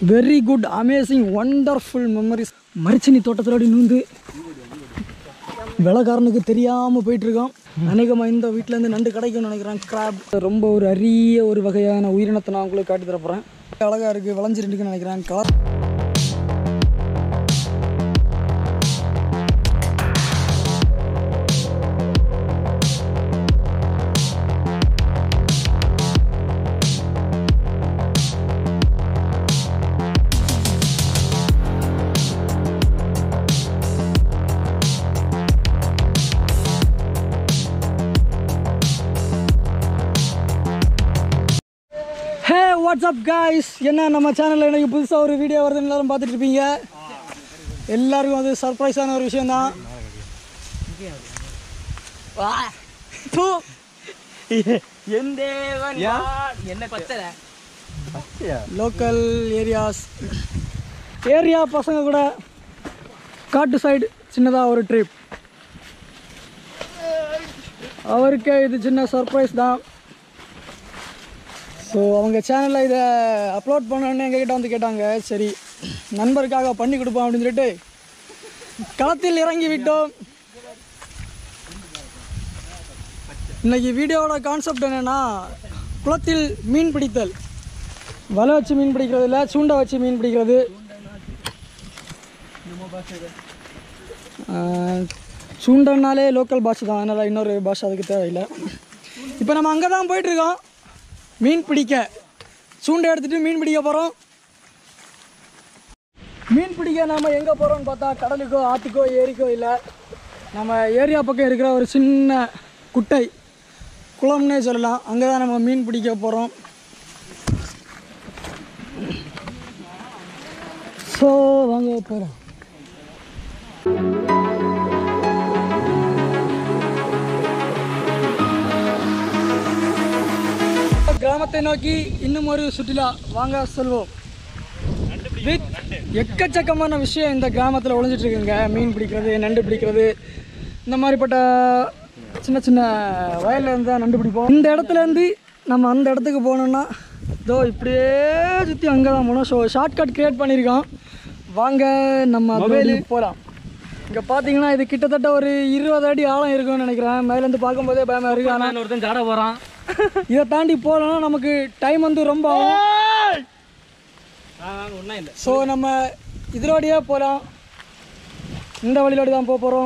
very good amazing wonderful memories மரிச்சினி தோட்டத்திலோடி நூந்து விலைக்காரனுக்கு தெரியாமல் போயிட்டுருக்கோம் அநேகமாக இந்த வீட்டிலேருந்து நண்டு கிடைக்கும்னு நினைக்கிறேன் கிராப் ரொம்ப ஒரு அரிய ஒரு வகையான உயிரினத்தை நான் உங்களுக்கு காட்டி தரப்போகிறேன் அழகாக இருக்குது விளைஞ்சிருக்குன்னு நினைக்கிறேன் கலர் ஹே வாட்ஸ்அப் காய்ஸ் என்ன நம்ம சேனலில் எனக்கு புதுசாக ஒரு வீடியோ வருதுன்னு எல்லாரும் பார்த்துட்டு இருப்பீங்க எல்லாருக்கும் அது சர்ப்ரைஸான ஒரு விஷயம்தான் என்ன பத்தல லோக்கல் ஏரியாஸ் ஏரியா பசங்க கூட காட்டு சைடு சின்னதாக ஒரு ட்ரிப் அவருக்கே இது சின்ன சர்ப்ரைஸ் தான் ஸோ அவங்க சேனலில் இதை அப்லோட் பண்ணோன்னு எங்ககிட்ட வந்து கேட்டாங்க சரி நண்பருக்காக பண்ணி கொடுப்போம் அப்படின்னு சொல்லிட்டு களத்தில் இறங்கி விட்டோம் இன்னைக்கு வீடியோவோட கான்செப்ட் என்னென்னா குளத்தில் மீன் பிடித்தல் வலை வச்சு மீன் பிடிக்கிறது இல்லை சூண்டை வச்சு மீன் பிடிக்கிறது ஆஹ், சூண்டன்னாலே லோக்கல் பாஷை தான் அதனால் இன்னொரு பாஷை அதுக்கு தேவையில்லை இப்போ நம்ம அங்கே தான் போயிட்டுருக்கோம் மீன் பிடிக்க சூண்டை எடுத்துகிட்டு மீன் பிடிக்க போகிறோம் மீன் பிடிக்க நாம் எங்கே போகிறோம்னு பார்த்தா கடலுக்கோ ஆற்றுக்கோ ஏரிக்கோ இல்லை நம்ம ஏரியா பக்கம் இருக்கிற ஒரு சின்ன குட்டை குளம்னே சொல்லலாம் அங்கே தான் நம்ம மீன் பிடிக்க போகிறோம் ஸோ வாங்க போகிறோம் கிராமத்தை நோக்கி இன்னும் ஒரு சுற்றுலா வாங்க செல்வோம் வித் எக்கச்சக்கமான விஷயம் இந்த கிராமத்தில் ஒளிஞ்சிட்டு இருக்குங்க மீன் பிடிக்கிறது நண்டு பிடிக்கிறது இந்த மாதிரிப்பட்ட சின்ன சின்ன வயல்ல இருந்து தான் நண்டு பிடிப்போம் இந்த இடத்துல இருந்து நம்ம அந்த இடத்துக்கு போனோம்னா இதோ இப்படியே சுற்றி அங்கே தான் போனோம் ஸோ ஷார்ட்கட் க்ரியேட் பண்ணியிருக்கோம் வாங்க நம்ம மொபைலு போகலாம் இங்கே பார்த்தீங்கன்னா இது கிட்டத்தட்ட ஒரு இருபது அடி ஆழம் இருக்கும்னு நினைக்கிறேன் மேலேருந்து பார்க்கும்போதே பயமாக இருக்குது ஆனால் ஒருத்தன் ஜாட போறான் இதை தாண்டி போகலன்னா நமக்கு டைம் வந்து ரொம்ப ஆகும் ஒன்றும் இல்லை ஸோ நம்ம இதோடையே போகலாம் இந்த வழியிலோடு தான் போக போகிறோம்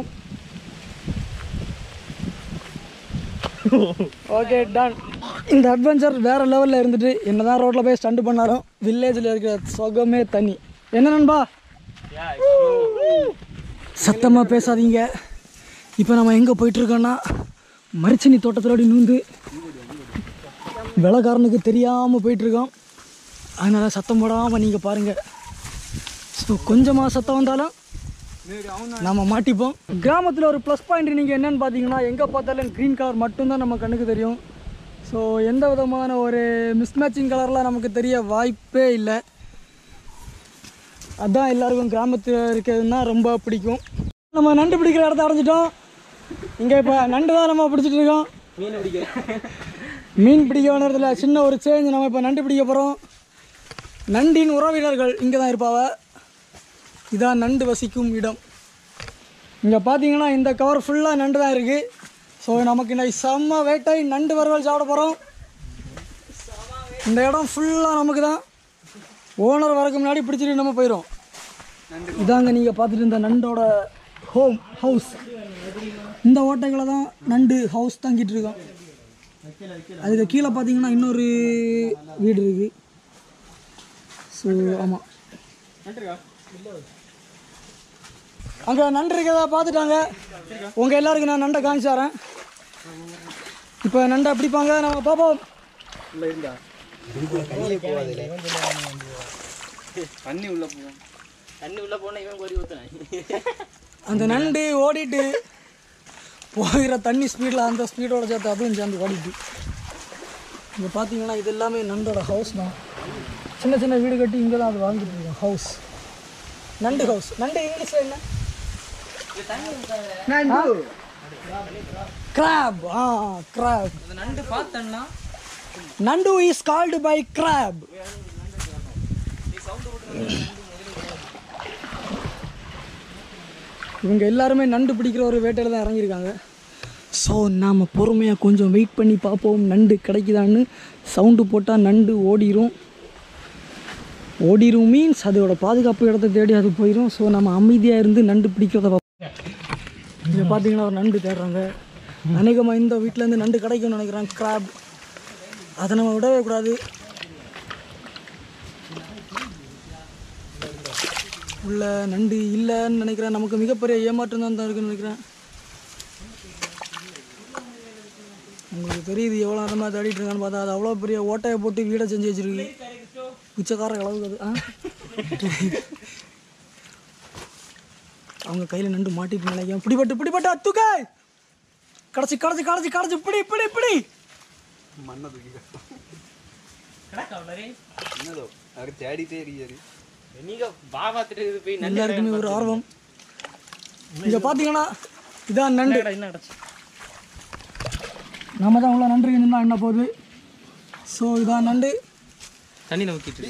ஓகே டன் இந்த அட்வென்ச்சர் வேறு லெவலில் இருந்துட்டு என்ன தான் ரோட்டில் போய் ஸ்டண்ட் பண்ணாலும் வில்லேஜில் இருக்கிற சுகமே தனி என்ன நண்பா சத்தமாக பேசாதீங்க இப்போ நம்ம எங்கே போயிட்டுருக்கோன்னா மரிச்சினி தோட்டத்திலோடி நூந்து விலைக்காரனுக்கு தெரியாமல் போயிட்டுருக்கோம் அதனால் சத்தம் போடாமல் நீங்கள் பாருங்கள் ஸோ கொஞ்சமாக சத்தம் வந்தாலும் நம்ம மாட்டிப்போம் கிராமத்தில் ஒரு ப்ளஸ் பாயிண்ட் நீங்கள் என்னன்னு பார்த்தீங்கன்னா எங்கே பார்த்தாலும் க்ரீன் கலர் மட்டும்தான் நம்ம கண்ணுக்கு தெரியும் ஸோ எந்த விதமான ஒரு மிஸ்மேட்சிங் கலர்லாம் நமக்கு தெரிய வாய்ப்பே இல்லை அதான் எல்லாருக்கும் கிராமத்தில் இருக்கிறதுனா ரொம்ப பிடிக்கும் நம்ம நண்டு பிடிக்கிற இடத்த அடைஞ்சிட்டோம் இங்கே இப்போ நண்டு தான் நம்ம பிடிச்சிட்டு இருக்கோம் மீன் பிடிக்க மீன் பிடிக்க வேண்டியதில்ல சின்ன ஒரு சேஞ்ச் நம்ம இப்போ நண்டு பிடிக்க போகிறோம் நண்டின் உறவினர்கள் இங்கே தான் இருப்பாவ இதான் நண்டு வசிக்கும் இடம் இங்கே பார்த்தீங்கன்னா இந்த கவர் ஃபுல்லாக நண்டு தான் இருக்குது ஸோ நமக்கு இன்னைக்கு செம்ம வேட்டை நண்டு வறுவல் சாப்பிட போகிறோம் இந்த இடம் ஃபுல்லாக நமக்கு தான் ஓனர் வரக்கு முன்னாடி பிடிச்சிட்டு நம்ம போயிடும் இதாங்க நீங்கள் பார்த்துட்டு இருந்த நண்டோட ஹோம் ஹவுஸ் இந்த ஓட்டைகளை தான் நண்டு ஹவுஸ் தங்கிட்டு இருக்கோம் அதுக்கு கீழே பார்த்தீங்கன்னா இன்னொரு வீடு இருக்குது ஸோ ஆமாம் அங்கே நண்டு இருக்கிறதா பார்த்துட்டாங்க உங்கள் எல்லாருக்கும் நான் நண்டை காமிச்சு தரேன் இப்போ நண்டை பிடிப்பாங்க நம்ம பார்ப்போம் தண்ணி உள்ள போவோம் தண்ணி உள்ள போனா இவன் கோரி ஊத்துனேன் அந்த நண்டு ஓடிட்டு போகிற தண்ணி ஸ்பீடில் அந்த ஸ்பீடோட சேர்த்து அதுவும் சேர்ந்து ஓடிட்டு இங்கே பார்த்தீங்கன்னா இது எல்லாமே நண்டோட ஹவுஸ் தான் சின்ன சின்ன வீடு கட்டி இங்கே தான் அது வாழ்ந்துட்டு இருக்கோம் ஹவுஸ் நண்டு ஹவுஸ் நண்டு இங்கிலீஷில் என்ன கிராப் ஆ கிராப் அந்த நண்டு பார்த்தேன்னா நண்டு இஸ் கால்டு பை கிராப் இவங்க எல்லாருமே நண்டு பிடிக்கிற ஒரு வேட்டையில் தான் இறங்கியிருக்காங்க ஸோ நாம் பொறுமையாக கொஞ்சம் வெயிட் பண்ணி பார்ப்போம் நண்டு கிடைக்குதான்னு சவுண்டு போட்டால் நண்டு ஓடிரும் ஓடிரும் மீன்ஸ் அதோட பாதுகாப்பு இடத்த தேடி அது போயிடும் ஸோ நம்ம அமைதியாக இருந்து நண்டு பிடிக்கிறத பார்ப்போம் இங்கே பார்த்தீங்கன்னா ஒரு நண்டு தேடுறாங்க அநேகமாக இந்த வீட்டிலேருந்து நண்டு கிடைக்கும்னு நினைக்கிறேன் கிராப் அதை நம்ம விடவே கூடாது உள்ள நண்டு இல்லைன்னு நினைக்கிறேன் நமக்கு மிகப்பெரிய ஏமாற்றம் தான் தான் இருக்குன்னு நினைக்கிறேன் உங்களுக்கு தெரியுது எவ்வளோ நேரமாக தேடிட்டு இருக்கான்னு பார்த்தா அது அவ்வளோ பெரிய ஓட்டையை போட்டு வீடை செஞ்சு வச்சிருக்கு பிச்சைக்கார அளவுக்கு அது ஆ அவங்க கையில் நண்டு மாட்டிட்டு நினைக்கிறேன் பிடிபட்டு பிடிபட்டு அத்துக்கா கடைச்சி கடைச்சி கடைச்சி கடைச்சி பிடி பிடி பிடி என்னதோ அவர் தேடிட்டே இருக்காரு நீங்க பா பார்த்துட்டு போய் நல்ல எல்லாருக்குமே ஒரு ஆர்வம் இங்கே பார்த்தீங்கன்னா இதான் நண்டு என்ன கிடச்சி நம்ம தான் உள்ள நண்டு இருந்தால் என்ன போகுது ஸோ இதான் நண்டு தண்ணியில் ஊற்றிட்டு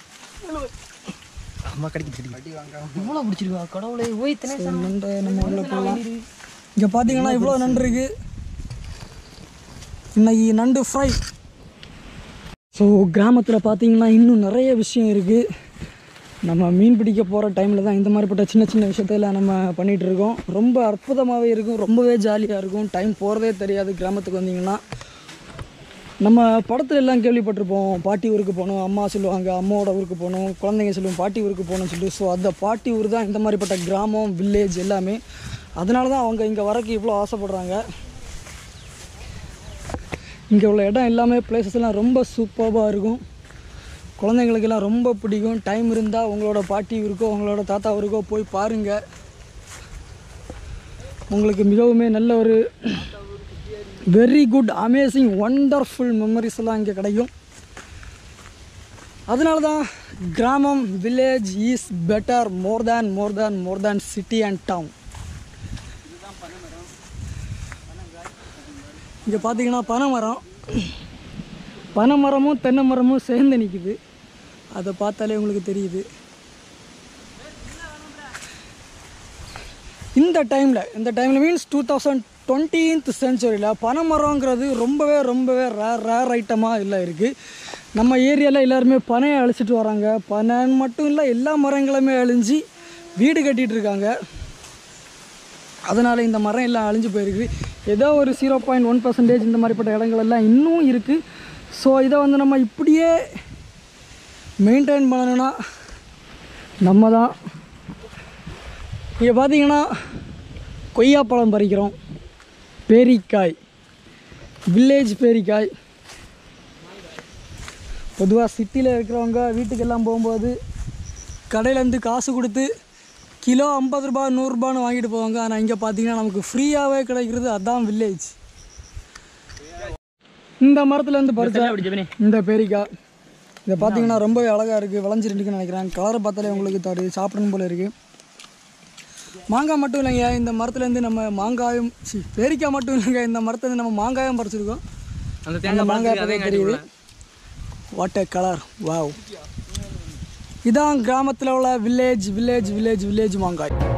அம்மா கிடைக்கு இவ்வளோ பிடிச்சிருக்கா கடவுளே ஓய் தனே So, நண்டை நம்ம உள்ள போகலாம் இங்கே பார்த்தீங்கன்னா இவ்வளோ நண்டு இருக்கு இன்னைக்கு நண்டு ஃப்ரை ஸோ கிராமத்தில் பார்த்தீங்கன்னா இன்னும் நிறைய விஷயம் இருக்குது நம்ம மீன் பிடிக்க போகிற டைமில் தான் இந்த மாதிரிப்பட்ட சின்ன சின்ன விஷயத்தில் நம்ம பண்ணிகிட்டு இருக்கோம் ரொம்ப அற்புதமாகவே இருக்கும் ரொம்பவே ஜாலியாக இருக்கும் டைம் போகிறதே தெரியாது கிராமத்துக்கு வந்தீங்கன்னா நம்ம படத்துல எல்லாம் கேள்விப்பட்டிருப்போம் பாட்டி ஊருக்கு போகணும் அம்மா சொல்லுவாங்க அம்மாவோட ஊருக்கு போகணும் குழந்தைங்க சொல்லுவோம் பாட்டி ஊருக்கு போகணும்னு சொல்லிட்டு ஸோ அந்த பாட்டி ஊர் தான் இந்த மாதிரிப்பட்ட கிராமம் வில்லேஜ் எல்லாமே அதனால தான் அவங்க இங்கே வரக்கு இவ்வளோ ஆசைப்படுறாங்க இங்கே உள்ள இடம் எல்லாமே places எல்லாம் ரொம்ப சூப்பராக இருக்கும் குழந்தைங்களுக்கெல்லாம் ரொம்ப பிடிக்கும் டைம் இருந்தால் உங்களோட பாட்டி ஊருக்கோ உங்களோட தாத்தா ஊருக்கோ போய் பாருங்கள் உங்களுக்கு மிகவுமே நல்ல ஒரு very good amazing wonderful memories எல்லாம் இங்கே கிடைக்கும் அதனால தான் கிராமம் village is better more than more than more than city and town இங்கே பார்த்தீங்கன்னா பனைமரம் பனைமரமும் தென்னை மரமும் சேர்ந்து நிற்குது அதை பார்த்தாலே உங்களுக்கு தெரியுது இந்த டைமில் இந்த டைமில் மீன்ஸ் டூ தௌசண்ட் டுவெண்ட்டீன்த் சென்ச்சுரியில் பனைமரங்கிறது ரொம்பவே ரொம்பவே ரேர் ரேர் ஐட்டமாக இல்லை இருக்குது நம்ம ஏரியாவில் எல்லாருமே பனையை அழிச்சிட்டு வராங்க பனைன்னு மட்டும் இல்லை எல்லா மரங்களுமே அழிஞ்சு வீடு கட்டிகிட்டு இருக்காங்க அதனால் இந்த மரம் எல்லாம் அழிஞ்சு போயிருக்கு ஏதோ ஒரு ஜீரோ பாயிண்ட் ஒன் பர்சன்டேஜ் இந்த மாதிரிப்பட்ட இடங்கள் எல்லாம் இன்னும் இருக்குது ஸோ இதை வந்து நம்ம இப்படியே மெயின்டைன் பண்ணணும்னா நம்ம தான் இங்கே பார்த்தீங்கன்னா கொய்யாப்பழம் பறிக்கிறோம் பேரிக்காய் வில்லேஜ் பேரிக்காய் பொதுவாக சிட்டியில் இருக்கிறவங்க வீட்டுக்கெல்லாம் போகும்போது கடையிலேருந்து காசு கொடுத்து கிலோ ஐம்பது ரூபா நூறுரூபான்னு வாங்கிட்டு போவாங்க ஆனால் இங்கே பார்த்தீங்கன்னா நமக்கு ஃப்ரீயாகவே கிடைக்கிறது அதான் வில்லேஜ் இந்த மரத்துலேருந்து பறிச்சா இந்த பேரிக்காய் இதை பார்த்தீங்கன்னா ரொம்பவே அழகாக இருக்குது விளைஞ்சிருக்குன்னு நினைக்கிறேன் கலரை பார்த்தாலே உங்களுக்கு தரு சாப்பிடணும் போல இருக்குது மாங்காய் மட்டும் இல்லைங்க இந்த மரத்துலேருந்து நம்ம மாங்காயும் சி பேரிக்காய் மட்டும் இல்லைங்க இந்த மரத்துலேருந்து நம்ம மாங்காயும் பறிச்சிருக்கோம் அந்த அந்த தேங்காய் மாங்காய் மாங்காய் பார்த்தா தெரியுது வாட் a கலர் வாவ் இதான் கிராமத்தில் உள்ள வில்லேஜ் வில்லேஜ் வில்லேஜ் வில்லேஜ் மாங்காய்